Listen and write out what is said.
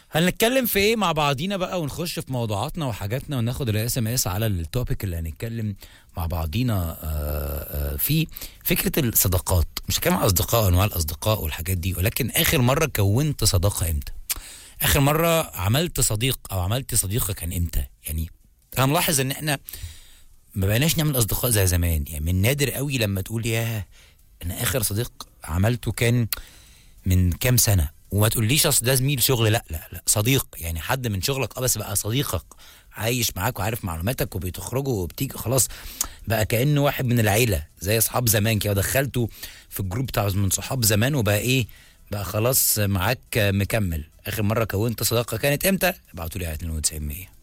هنتكلم في ايه مع بعضينا بقى ونخش في موضوعاتنا وحاجاتنا وناخد الاس ام اس على التوبيك اللي هنتكلم مع بعضينا آه، آه، فيه فكره الصداقات مش هتكلم عن اصدقاء انواع الاصدقاء والحاجات دي ولكن اخر مره كونت صداقه امتى اخر مره عملت صديق او عملت صديقه كان امتى يعني انا ملاحظ ان احنا ما بقيناش نعمل اصدقاء زي زمان يعني من نادر قوي لما تقول ياه انا اخر صديق عملته كان من كام سنه وما تقوليش اصل ده زميل شغل لا لا لا صديق يعني حد من شغلك اه بس بقى صديقك عايش معاك وعارف معلوماتك وبتخرجوا وبتيجي خلاص بقى كانه واحد من العيله زي اصحاب زمان كده دخلته في الجروب بتاع من صحاب زمان وبقى ايه بقى خلاص معاك مكمل اخر مره كونت صداقه كانت امتى ابعتوا لي على 92 100